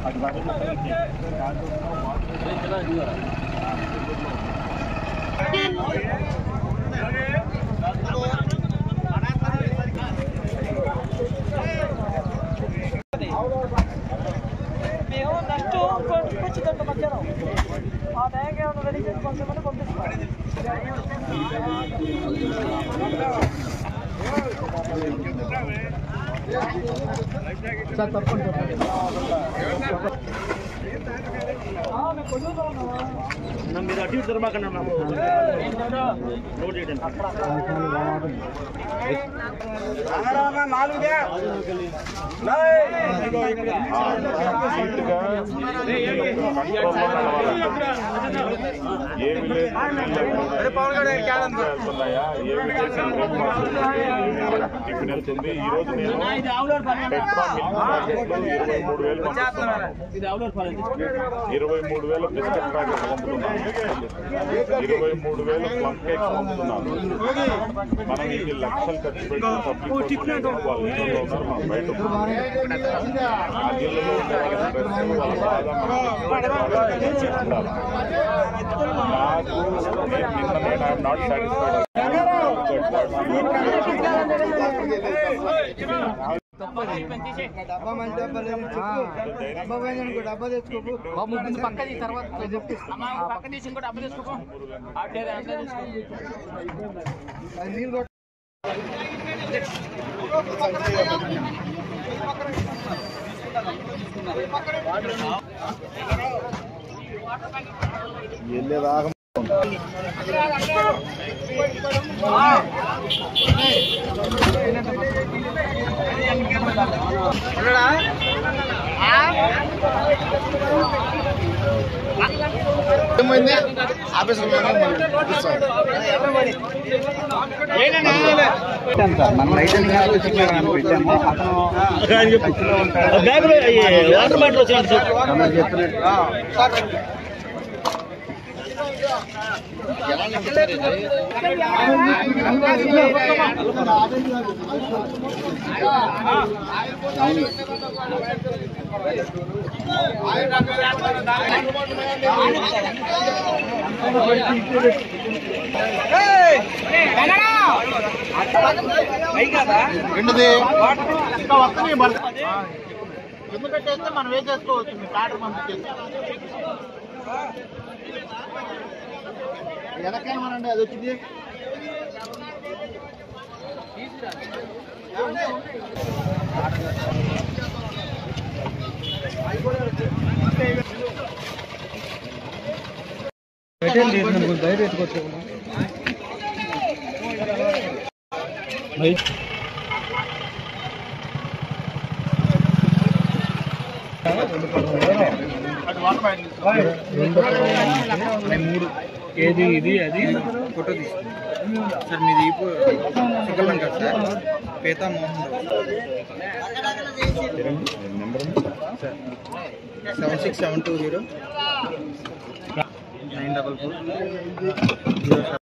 మేము నెక్స్ట్ కొట్టుకొచ్చిందంట మధ్యాహ్నం ఆ టైంకి ఏమైనా రెడీ చేసి పంపమని పంపిస్తాం మీరు అటు ఇటు తిరగకండి అన్న. రోడ్ ఇటు. ఏమి లేదు వెళ్తున్నాయా ఏమి చేసిన టిఫిన్ వెళ్తుంది ఈ రోజు నేను పెట్రోల్ మిల్క్ ప్యాకెట్లు ఇరవై మూడు వేలు పంపిస్తున్నాను ఇరవై మూడు వేల బిస్కెట్ ప్యాకెట్ పంపుతున్నాను ఇరవై మూడు వేల ప్లమ్ కేక్స్ పంపుతున్నాను మనం ఇన్ని లక్షలు ఖర్చు పెట్టి పబ్లిక్ వాళ్ళు ఇళ్ళలో ఉన్నారు మనం బయట ఉన్నాం. ఆ జిల్లాలో ఉండే వాళ్ళ స్ట్రెస్ వాళ్ళ బాధ మనకి ఉండాలి. నాకు నేను నిన్న నేను ఐఎమ్ నాట్ సాటిస్ఫైడ్ డబ్బా మంచి డబ్బా లేదు చెప్పు డబ్బా పోయింది అనుకో డబ్బా తెచ్చుకోపు ముందు పక్కది తర్వాత పక్క తీసి ఇంకోటి అప్పు తీసుకో అది నీళ్ళు కొట్టు. వెళ్ళేదాకా బ్యాగులో ఈ వాటర్ బాటిల్ వచ్చినట్టు చెప్పు. ఎందుకంటే మనం ఏం చేసుకోవచ్చు మీ టాటర్ పంపించేసి ఎలకేమనండి అది వచ్చింది మూడు ఏది ఇది అది ఫోటో తీసుకున్నాం సార్ మీది ఇప్పుడు సుగలం కదా sir Peetha Mohan sir seven six seven two zero nine double four zero